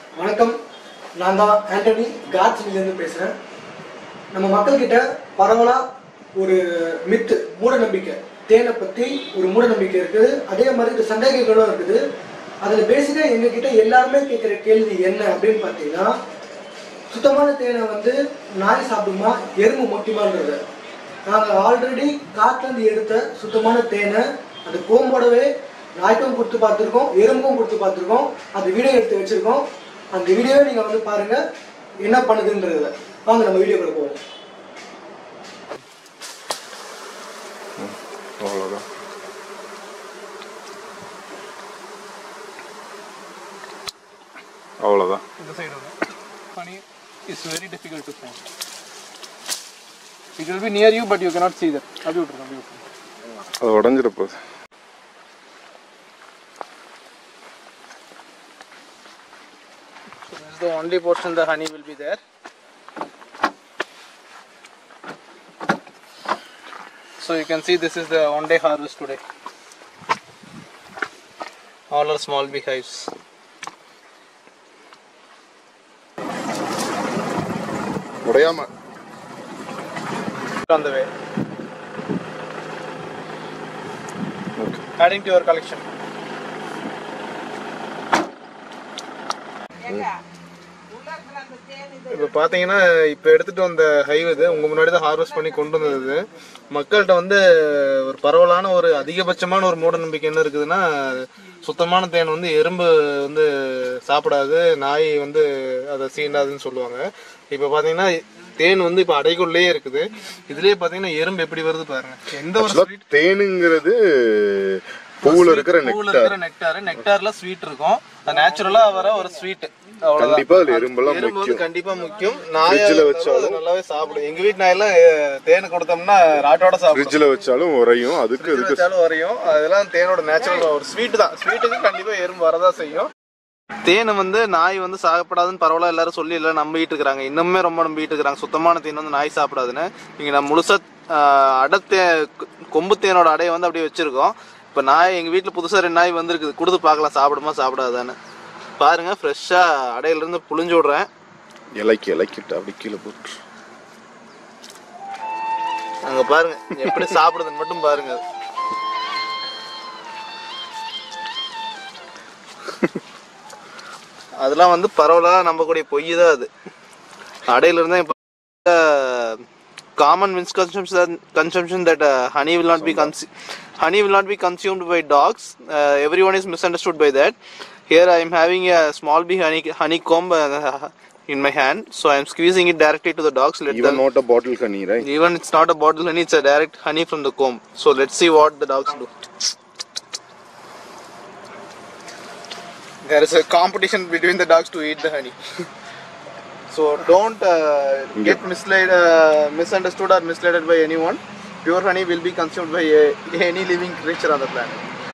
வணக்கம் நான் தான் ஆண்டனி காட்சிலிருந்து பேசுகிறேன் நம்ம மக்கள்கிட்ட பரவலாக ஒரு மித்து மூட நம்பிக்கை தேனை பற்றி ஒரு மூட நம்பிக்கை இருக்குது அதே மாதிரி இந்த சந்தேகங்களும் இருக்குது அதில் பேசிக்காக எங்ககிட்ட எல்லாருமே கேட்குற கேள்வி என்ன அப்படின்னு பார்த்தீங்கன்னா சுத்தமான தேனை வந்து நாய் சாப்பிடுமா எறும்பு முக்கியமான்றது நாங்கள் ஆல்ரெடி காட்டிலேருந்து எடுத்த சுத்தமான தேனை அந்த கோம்போடவே நாய்க்கும் கொடுத்து பார்த்துருக்கோம் எறும்புக்கும் கொடுத்து பார்த்துருக்கோம் அந்த வீடியோ எடுத்து வச்சுருக்கோம் அந்த வீடியோவை நீங்கள் வந்து பாருங்கள் என்ன பண்ணுதுன்றத வாங்க நம்ம வீடியோக்குள்ள போவோம் அவ்வளோதான் அவ்வளோதான் இந்த side honey is very difficult to find it will be near you but you cannot see that அப்படி விட்டுருங்க அப்படி விட்டுருங்க அது உடஞ்சிட போகுது so this is the only portion the honey will be there so you can see this is the one day harvest today all are small beehives உடையாம on the way adding to your collection இப்போ பார்த்தீங்கன்னா இப்போ எடுத்துட்டு வந்த ஹைவ் இது உங்க முன்னாடி தான் harvest பண்ணி கொண்டு வந்தது மக்கள்கிட்ட வந்து ஒரு பரவலான ஒரு அதிகபட்சமான ஒரு மூட நம்பிக்கை என்ன இருக்குதுன்னா சுத்தமான தேன் வந்து எறும்பு வந்து சாப்பிடாது நாய் வந்து அதை சீண்டாதுன்னு சொல்லுவாங்க இப்போ பார்த்தீங்கன்னா தேன் வந்து இப்போ அடைக்குள்ளேயே இருக்குது இதுலயே பார்த்தீங்கன்னா எறும்பு எப்படி வருது பாருங்க எந்த ஒரு Actually, தேனுங்கிறது பூவுல இருக்கிற பூவில் நெக்டார் இருக்கிற நெக்டார் நெக்டார்ல ஸ்வீட் இருக்கும் அது நேச்சுரலா வர ஒரு ஸ்வீட் கண்டிப்பா அதுல எறும்பெல்லாம் எறும்பு வந்து முக்கியம் கண்டிப்பா முக்கியம் நாய் Fridge ல அது வச்சாலும். நல்லாவே சாப்பிடும் எங்க வீட்டு நாயெல்லாம் அஹ், தேன் கொடுத்தோம்னா ராட்டோட சாப்பிடும் ஃப்ரிட்ஜில் வச்சாலும் உறையும் அதுக்கு Fridge ல இதுக்கு வச்சாலும் வரையும் அதெல்லாம் தேனோட நேச்சுரல் ஒரு ஸ்வீட் தான் ஸ்வீட்டுக்கு கண்டிப்பா எறும்பு வரதா செய்யும் தேனை வந்து நாய் வந்து சாப்பிடாதுன்னு பரவாயில்ல எல்லாரும் சொல்லி எல்லாம் நம்பிட்டு இருக்கிறாங்க இன்னுமே ரொம்ப நம்பிட்டு இருக்கிறாங்க சுத்தமான தேன் வந்து நாய் சாப்பிடாதுன்னு இங்க நான் முழுசா ஆஹ், அடத்தே கொம்பு தேனோட அடையை வந்து அப்படியே வச்சிருக்கோம் இப்போ நாய் எங்க வீட்டில் புதுசா ரெண்டு நாய் வந்திருக்குது கொடுத்து பார்க்கலாம் சாப்பிடுமா சாப்பிடாதான்னு பாருங்க ஃப்ரெஷ்ஷா அடையில இருந்து புழிஞ்சு விடுறேன் இலைக்கு இலைக்கிட்டு அப்படி கீழே போட்டு அங்க பாருங்க எப்படி சாப்பிடுதுன்னு மட்டும் பாருங்க அதெல்லாம் வந்து பரவலா நம்பக்கூடிய பொய் தான் அது அடையில இருந்தா இப்ப common misconception consumption that uh, honey will not be consu- honey will not be consumed by dogs uh, everyone is misunderstood by that here i am having a small bee honey honeycomb uh, in my hand so i am squeezing it directly to the dogs let them even not a bottle honey right even it's not a bottle honey, it's a direct honey from the comb. So let's see what the dogs do. There is a competition between the dogs to eat the honey. so don't uh, get misled, uh, misunderstood or misled by anyone. Pure honey will be consumed by uh, any living creature on the planet.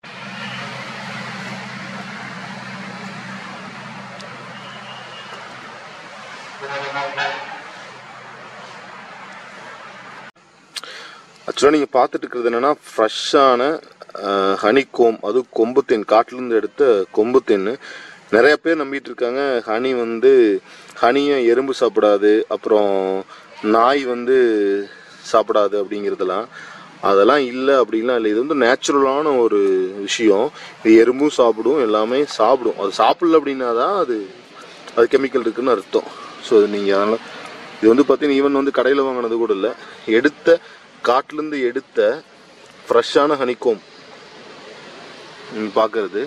ஆக்சுவலாக நீங்கள் பார்த்துட்டு இருக்கிறது என்னன்னா ஃப்ரெஷ்ஷான honey Kom அது கொம்பு தேன் காட்டிலேருந்து எடுத்த கொம்பு தேன் நிறைய பேர் நம்பிட்டு இருக்காங்க ஹனி வந்து ஹனியை எறும்பு சாப்பிடாது அப்புறம் நாய் வந்து சாப்பிடாது அப்படிங்கிறதெல்லாம் அதெல்லாம் இல்லை அப்படின்லாம் இல்லை இது வந்து நேச்சுரலான ஒரு விஷயம் இது எறும்பும் சாப்பிடும் எல்லாமே சாப்பிடும் அது சாப்பிடல அப்படின்னா தான் அது அது கெமிக்கல் இருக்குன்னு அர்த்தம் ஸோ அது நீங்கள் அதனால் இது வந்து பார்த்தீங்கன்னா ஈவன் வந்து கடையில் வாங்கினது கூட இல்லை எடுத்த காட்டிலேருந்து எடுத்த ஃப்ரெஷ்ஷான ஹனிக்கோம் நீங்கள் பார்க்கறது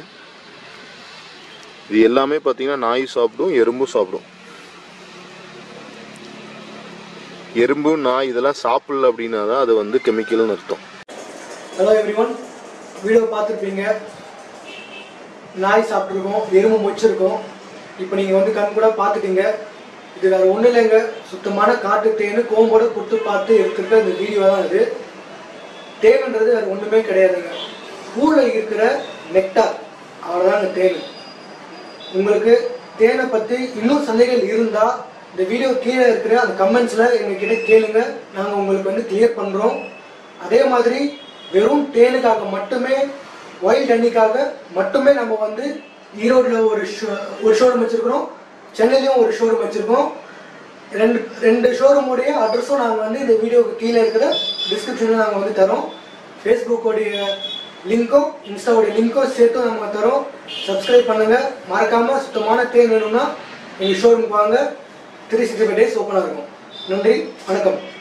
இது எல்லாமே பார்த்தீங்கன்னா நாய் சாப்பிடும் எறும்பும் சாப்பிடும் எறும்பு நாய் இதெல்லாம் சாப்பிடல அப்படின்னா தான் அது வந்து கெமிக்கல்னு அர்த்தம் ஹலோ எவ்ரிவன் வீடியோ பார்த்துருப்பீங்க நாய் சாப்பிட்ருக்கோம் எறும்பு மொச்சிருக்கோம் இப்போ நீங்கள் வந்து கண் கூட பார்த்துட்டீங்க இது வேறு ஒன்றும் இல்லைங்க சுத்தமான காட்டு தேன் கோம்போட கொடுத்து பார்த்து எடுத்துருக்க இந்த வீடியோ தான் இது தேன்ன்றது வேறு ஒன்றுமே கிடையாதுங்க பூவில் இருக்கிற நெக்டார் அவ்வளோதாங்க தேன் உங்களுக்கு தேனை பற்றி இன்னும் சந்தேகங்கள் இருந்தால் இந்த வீடியோ கீழே இருக்கிற அந்த கமெண்ட்ஸில் எங்ககிட்ட கேளுங்க நாங்கள் உங்களுக்கு வந்து கிளியர் பண்ணுறோம் அதே மாதிரி வெறும் தேனுக்காக மட்டுமே ஒயில்ட் ஹனிக்காக மட்டுமே நம்ம வந்து ஈரோடில் ஒரு ஷோ ஒரு ஷோரூம் வச்சிருக்கிறோம் சென்னையிலையும் ஒரு ஷோரூம் வச்சுருக்கோம் ரெண்டு ரெண்டு ஷோரூமுடைய அட்ரஸும் நாங்கள் வந்து இந்த வீடியோக்கு கீழே இருக்கிற டிஸ்கிரிப்ஷனில் நாங்கள் வந்து தரோம் ஃபேஸ்புக்கோடைய லிங்க்கும் இன்ஸ்டாவுடைய லிங்க்கும் சேர்த்தும் நாங்கள் தரோம் சப்ஸ்கிரைப் பண்ணுங்கள் மறக்காமல் சுத்தமான தேன் வேணும்னா எங்கள் ஷோரூமுக்கு வாங்க த்ரீ சிக்ஸ்டி ஃபைவ் டேஸ் ஓப்பனாக இருக்கும் நன்றி வணக்கம்